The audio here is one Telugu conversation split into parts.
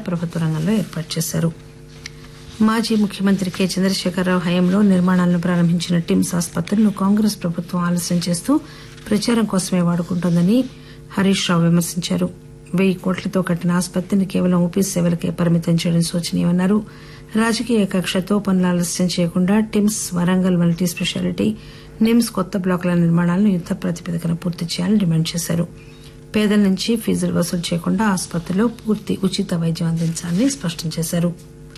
ప్రభుత్వ రంగంలో ఏర్పాటు చేశారు మాజీ ముఖ్యమంత్రి కె చంద్రశేఖరరావు హయాంలో నిర్మాణాలను ప్రారంభించిన టిమ్స్ ఆసుపత్రులను కాంగ్రెస్ ప్రభుత్వం ఆలస్యం చేస్తూ ప్రచారం కోసమే వాడుకుంటోందని హరీష్ రావు విమర్శించారు వెయ్యి కోట్లతో కట్టిన ఆసుపత్రిని కేవలం ఓపీ సేవలకే పరిమితం చేయడం శోచనీయమన్నారు రాజకీయ కక్షతో పనులు ఆలస్యం చేయకుండా TIMS Warangal multi speciality NIMS కొత్త బ్లాకుల నిర్మాణాలను యుద్ద ప్రాతిపదికన పూర్తి చేయాలని డిమాండ్ చేశారు పేదల నుంచి ఫీజులు వసూలు చేయకుండా ఆసుపత్రిలో పూర్తి ఉచిత వైద్యం అందించాలని స్పష్టం చేశారు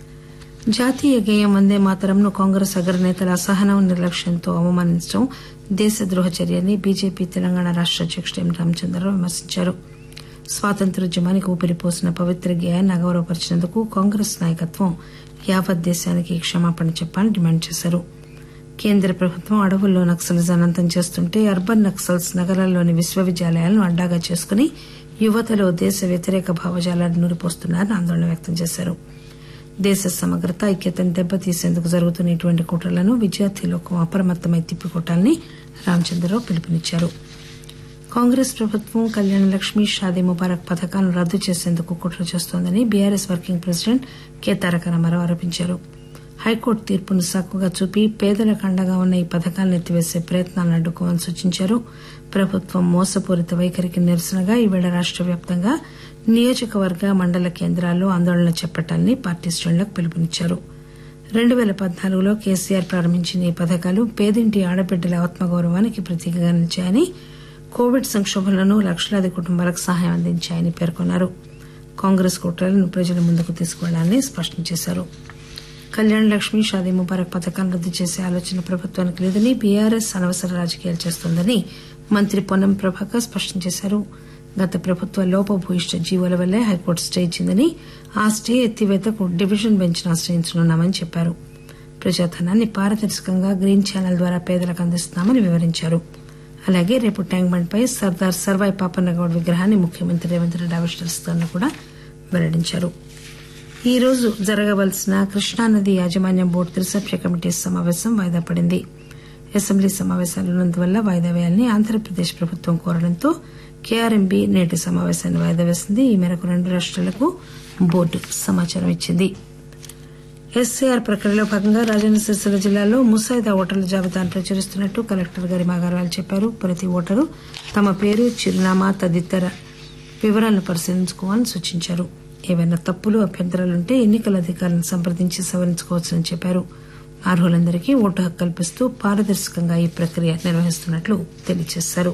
జాతీయ గేయం వందే మాతరంను కాంగ్రెస్ అగ్రనేతల అసహనం నిర్లక్ష్యంతో అవమానించడం దేశద్రోహ చర్యని బీజేపీ తెలంగాణ రాష్ట అధ్యకుడు ఎం రామచంద్రరావు విమర్శించారు స్వాతంత్ర్యోద్యమానికి ఊపిరిపోసిన పవిత్ర గేయాన్ని అగౌరవపరిచినందుకు కాంగ్రెస్ నాయకత్వం యావత్ దేశానికి క్షమాపణ చెప్పాలని డిమాండ్ చేశారు కేంద్ర ప్రభుత్వం అడవుల్లో నక్సలిజాన్ని అంతం చేస్తుంటే అర్బన్ నక్సల్స్ నగరాల్లోని విశ్వవిద్యాలయాలను అడ్డాగా చేసుకుని యువతలో దేశ వ్యతిరేక భావజాలాన్ని నూరిపోస్తున్నారని ఆందోళన వ్యక్తం చేశారు దేశ సమగ్రత ఐక్యతను దెబ్బతీసేందుకు జరుగుతున్న ఇటువంటి కుట్రలను విద్యార్థి లోకం అప్రమత్తమై తిప్పికొట్టాలని రామచంద్రరావు పిలుపునిచ్చారు కాంగ్రెస్ ప్రభుత్వం కళ్యాణ లక్ష్మి షాదీ ముబారక్ పథకాలను రద్దు చేసేందుకు కుట్ర చేస్తోందని BRS working president K Taraka Ramarao ఆరోపించారు హైకోర్టు తీర్పును సాకుగా చూపి పేదలకు అండగా ఉన్న ఈ పథకాలను ఎత్తివేసే ప్రయత్నాలను అడ్డుకోవాలని సూచించారు ప్రభుత్వం మోసపూరిత వైఖరికి నిరసనగా ఈవేళ రాష్ట వ్యాప్తంగా నియోజకవర్గ మండల కేంద్రాల్లో ఆందోళన చేపట్టాలని పార్టీ శ్రేణులకు పిలుపునిచ్చారు రెండు పేల పద్నాలుగులో కేసీఆర్ ప్రారంభించిన ఈ పథకాలు పేదింటి ఆడబిడ్డల ఆత్మగౌరవానికి ప్రతీకగా నిలిచాయని కోవిడ్ సంక్షోభంలోనూ లక్షలాది కుటుంబాలకు సహాయం అందించాయని పేర్కొన్నారు కాంగ్రెస్ కుట్రలను ప్రజల ముందుకు తీసుకువెళ్లాలని స్పష్టం చేశారు కళ్యాణ లక్ష్మి షాదీ ముబారక్ పథకాన్ని రద్దు చేసే ఆలోచన ప్రభుత్వానికి లేదని బీఆర్ఎస్ అనవసర రాజకీయాలు చేస్తోందని మంత్రి పొన్నం ప్రభాకర్ స్పష్టం చేశారు గత ప్రభుత్వ లోపభూయిష్ట జీవోల వల్లే హైకోర్టు స్టే ఇచ్చిందని ఆ స్టే ఎత్తివేతకు డివిజన్ బెంచ్ ఆశ్రయించనున్నామని చెప్పారు ప్రజాధనాన్ని పారదర్శకంగా గ్రీన్ ఛానల్ ద్వారా పేదలకు అందిస్తున్నామని వివరించారు అలాగే రేపు ట్యాంక్ బండ్ పై సర్దార్ సర్వాయి పాపన్నగౌడ్ విగ్రహాన్ని ముఖ్యమంత్రి రేవంత్ రెడ్డి ఆవిష్కరిస్తారని కూడా వెల్లడించారు ఈ రోజు జరగవలసిన కృష్ణానది యాజమాన్యం బోర్డు త్రిసభ్య కమిటీ సమావేశం వాయిదా పడింది అసెంబ్లీ సమావేశాలు ఉన్నందువల్ల వాయిదా వేయాలని ఆంధ్రప్రదేశ్ ప్రభుత్వం కోరడంతో కేఆర్ఎంబీ నేటి సమావేశాన్ని వాయిదా వేసింది ఈ మేరకు రెండు రాష్టాలకు బోర్డు సమాచారం ఇచ్చింది ఎస్ఐఆర్ ప్రక్రియలో భాగంగా రాజన్న సిరిసిల్ల జిల్లాలో ముసాయిదా ఓటర్ల జాబితాను ప్రచురిస్తున్నట్టు కలెక్టర్ గరిమా అగర్వాల్ చెప్పారు ప్రతి ఓటరు తమ పేరు చిరునామా తదితర వివరాలను పరిశీలించుకోవాలని సూచించారు ఏవైనా తప్పులు అభ్యంతరాలుంటే ఎన్నికల అధికారులను సంప్రదించి సవరించుకోవచ్చని చెప్పారు అర్హులందరికీ ఓటు హక్కు కల్పిస్తూ పారదర్శకంగా ఈ ప్రక్రియ నిర్వహిస్తున్నట్లు తెలియజేశారు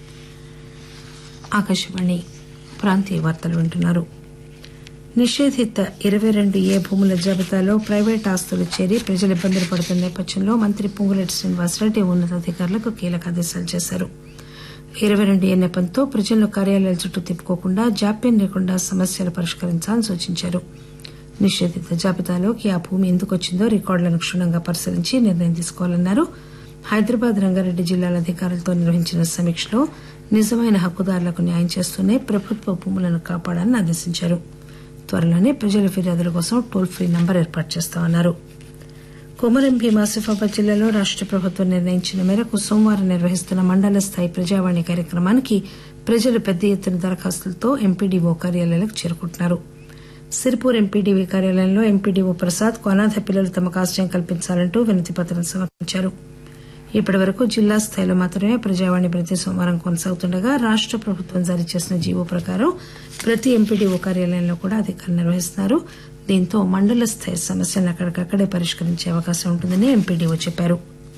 ఆకాశవాణి ప్రాంతీయ వార్తలు వింటున్నారు నిషేధిత ఇరవై రెండు ఏ భూముల జాబితాలో ప్రైవేట్ ఆస్తులు చేరి ప్రజలు ఇబ్బందులు పడుతున్న నేపథ్యంలో మంత్రి పొంగులేటి శ్రీనివాసరెడ్డి ఉన్నతాధికారులకు కీలక ఆదేశాలు చేశారు ఇరవై రెండు ఏ నెపంతో ప్రజలను కార్యాలయాల చుట్టూ తిప్పుకోకుండా జాప్యం లేకుండా సమస్యలు పరిష్కరించాలని సూచించారు నిషేధిత జాబితాలోకి ఆ భూమి ఎందుకు వచ్చిందో రికార్డులను క్షుణ్ణంగా పరిశీలించి నిర్ణయం తీసుకోవాలన్నారు హైదరాబాద్ రంగారెడ్డి జిల్లాల అధికారులతో నిర్వహించిన సమీక్షలో నిజమైన హక్కుదారులకు న్యాయం చేస్తూనే ప్రభుత్వ భూములను కాపాడాలని ఆదేశించారు త్వరలోనే ప్రజల ఫిర్యాదుల కోసం టోల్ ఫ్రీ నంబర్ ఏర్పాటు చేస్తామన్నారు కొమరం భీం ఆసిఫాబాద్ జిల్లాలో రాష్ట ప్రభుత్వం నిర్ణయించిన మేరకు సోమవారం నిర్వహిస్తున్న మండల స్థాయి ప్రజావాణి కార్యక్రమానికి ప్రజలు పెద్ద ఎత్తున దరఖాస్తులతో ఎంపీడీఓ కార్యాలయాలకు చేరుకుంటున్నారు సిరిపూర్ ఎంపీడీవీ కార్యాలయంలో ఎంపీడీఓ ప్రసాద్ కు అనాథ పిల్లలు తమకు ఆశ్రయం కల్పించాలంటూ వినతి పత్రం సమర్పించారు ఇప్పటి వరకు జిల్లా స్థాయిలో మాత్రమే ప్రజావాణి ప్రతి సోమవారం కొనసాగుతుండగా రాష్ట ప్రభుత్వం జారీ చేసిన జీవో ప్రకారం ప్రతి ఎంపీడీఓ కార్యాలయంలో కూడా అధికారులు నిర్వహిస్తున్నారు దీంతో మండల స్థాయి సమస్యలను అక్కడికక్కడే పరిష్కరించే అవకాశం ఉంటుందని ఎంపీడీఓ చెప్పారు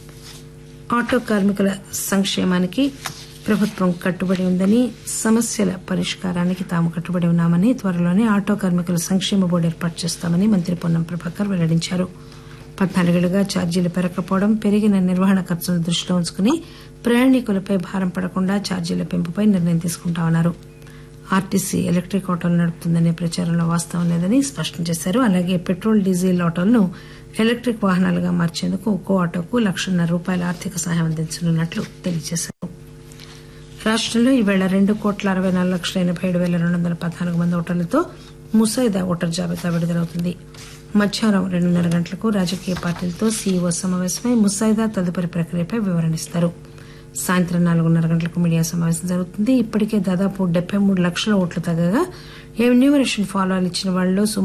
ఆటో కార్మికుల సంక్షేమానికి ప్రభుత్వం కట్టుబడి ఉందని సమస్యల పరిష్కారానికి తాము కట్టుబడి ఉన్నామని త్వరలోనే ఆటో కార్మికుల సంక్షేమ బోర్డు ఏర్పాటు చేస్తామని మంత్రి పొన్నం ప్రభాకర్ వెల్లడించారు పద్నాలుగేళ్లుగా ఛార్జీలు పెరగకపోవడం పెరిగిన నిర్వహణ ఖర్చులను దృష్టిలో ఉంచుకుని ప్రయాణికులపై భారం పడకుండా ఛార్జీల పెంపుపై నిర్ణయం తీసుకుంటామన్నారు ఆర్టీసీ ఎలక్ట్రిక్ ఆటోలు నడుపుతుందనే ప్రచారంలో వాస్తవం లేదని స్పష్టం చేశారు అలాగే పెట్రోల్ డీజిల్ ఆటోలను ఎలక్ట్రిక్ వాహనాలుగా మార్చేందుకు ఒక్కో ఆటోకు లక్షన్నర రూపాయల ఆర్థిక సహాయం అందించనున్నట్లు తెలియజేశారు రాష్టంలో ఈవేళ రెండు కోట్ల అరవై నాలుగు లక్షల ఎనబై ఏడు పేల రెండు వందల పద్నాలుగు మంది ఓటర్లతో ముసాయిదా ఓటర్ జాబితా విడుదలవుతుంది మధ్యాహ్నం రెండున్నర గంటలకు రాజకీయ పార్టీలతో సీఈఓ సమావేశమై ముసాయిదా తదుపరి ప్రక్రియపై వివరణిస్తారు సాయంత్రం నాలుగున్నర గంటలకు మీడియా సమావేశం జరుగుతుంది ఇప్పటికే దాదాపు డెబ్బై మూడు లక్షల ఓట్లు తగ్గగా ఎన్యూమరేషన్ ఫాలోలు ఇచ్చిన వాళ్లలో